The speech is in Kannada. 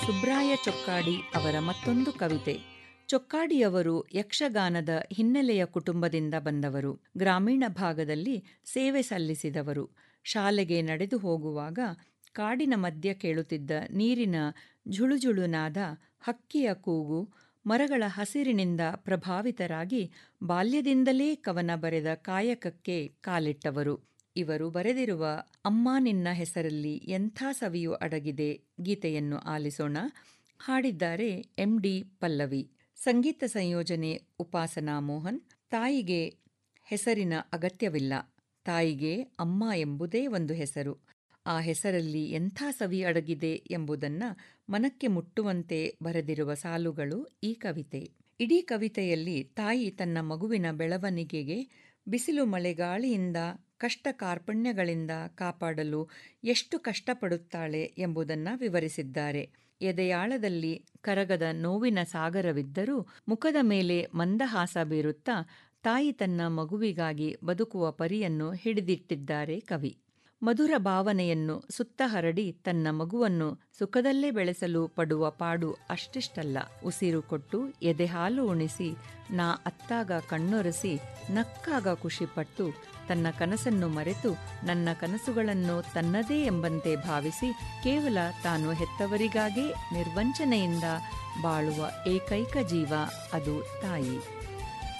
ಸುಬ್ರಾಯ ಚೊಕ್ಕಾಡಿ ಅವರ ಮತ್ತೊಂದು ಕವಿತೆ ಚೊಕ್ಕಾಡಿಯವರು ಯಕ್ಷಗಾನದ ಹಿನ್ನೆಲೆಯ ಕುಟುಂಬದಿಂದ ಬಂದವರು ಗ್ರಾಮೀಣ ಭಾಗದಲ್ಲಿ ಸೇವೆ ಸಲ್ಲಿಸಿದವರು ಶಾಲೆಗೆ ನಡೆದು ಹೋಗುವಾಗ ಕಾಡಿನ ಮಧ್ಯ ಕೇಳುತ್ತಿದ್ದ ನೀರಿನ ಝುಳುಝುಳುನಾದ ಹಕ್ಕಿಯ ಕೂಗು ಮರಗಳ ಹಸಿರಿನಿಂದ ಪ್ರಭಾವಿತರಾಗಿ ಬಾಲ್ಯದಿಂದಲೇ ಕವನ ಬರೆದ ಕಾಯಕಕ್ಕೆ ಕಾಲಿಟ್ಟವರು ಇವರು ಬರೆದಿರುವ ಅಮ್ಮ ನಿನ್ನ ಹೆಸರಲ್ಲಿ ಎಂಥ ಸವಿಯು ಅಡಗಿದೆ ಗೀತೆಯನ್ನು ಆಲಿಸೋಣ ಹಾಡಿದ್ದಾರೆ ಎಂ ಡಿ ಪಲ್ಲವಿ ಸಂಗೀತ ಸಂಯೋಜನೆ ಉಪಾಸನಾ ಮೋಹನ್ ತಾಯಿಗೆ ಹೆಸರಿನ ಅಗತ್ಯವಿಲ್ಲ ತಾಯಿಗೆ ಅಮ್ಮ ಎಂಬುದೇ ಒಂದು ಹೆಸರು ಆ ಹೆಸರಲ್ಲಿ ಎಂಥ ಸವಿ ಅಡಗಿದೆ ಎಂಬುದನ್ನ ಮನಕ್ಕೆ ಮುಟ್ಟುವಂತೆ ಬರೆದಿರುವ ಸಾಲುಗಳು ಈ ಕವಿತೆ ಇಡೀ ಕವಿತೆಯಲ್ಲಿ ತಾಯಿ ತನ್ನ ಮಗುವಿನ ಬೆಳವಣಿಗೆಗೆ ಬಿಸಿಲು ಮಳೆಗಾಳಿಯಿಂದ ಕಷ್ಟ ಕಾರ್ಪಣ್ಯಗಳಿಂದ ಕಾಪಾಡಲು ಎಷ್ಟು ಕಷ್ಟಪಡುತ್ತಾಳೆ ಎಂಬುದನ್ನು ವಿವರಿಸಿದ್ದಾರೆ ಎದೆಯಾಳದಲ್ಲಿ ಕರಗದ ನೋವಿನ ಸಾಗರವಿದ್ದರೂ ಮುಖದ ಮೇಲೆ ಮಂದಹಾಸ ಬೀರುತ್ತಾ ತಾಯಿ ತನ್ನ ಮಗುವಿಗಾಗಿ ಬದುಕುವ ಪರಿಯನ್ನು ಹಿಡಿದಿಟ್ಟಿದ್ದಾರೆ ಕವಿ ಮಧುರ ಭಾವನೆಯನ್ನು ಸುತ್ತ ಹರಡಿ ತನ್ನ ಮಗುವನ್ನು ಸುಖದಲ್ಲೇ ಬೆಳೆಸಲು ಪಡುವ ಪಾಡು ಅಷ್ಟಿಷ್ಟಲ್ಲ ಉಸಿರು ಕೊಟ್ಟು ಎದೆಹಾಲು ಉಣಿಸಿ ನಾ ಅತ್ತಾಗ ಕಣ್ಣೊರೆಸಿ ನಕ್ಕಾಗ ಖುಷಿಪಟ್ಟು ತನ್ನ ಕನಸನ್ನು ಮರೆತು ನನ್ನ ಕನಸುಗಳನ್ನು ತನ್ನದೇ ಎಂಬಂತೆ ಭಾವಿಸಿ ಕೇವಲ ತಾನು ಹೆತ್ತವರಿಗಾಗೇ ನಿರ್ವಂಚನೆಯಿಂದ ಬಾಳುವ ಏಕೈಕ ಜೀವ ಅದು ತಾಯಿ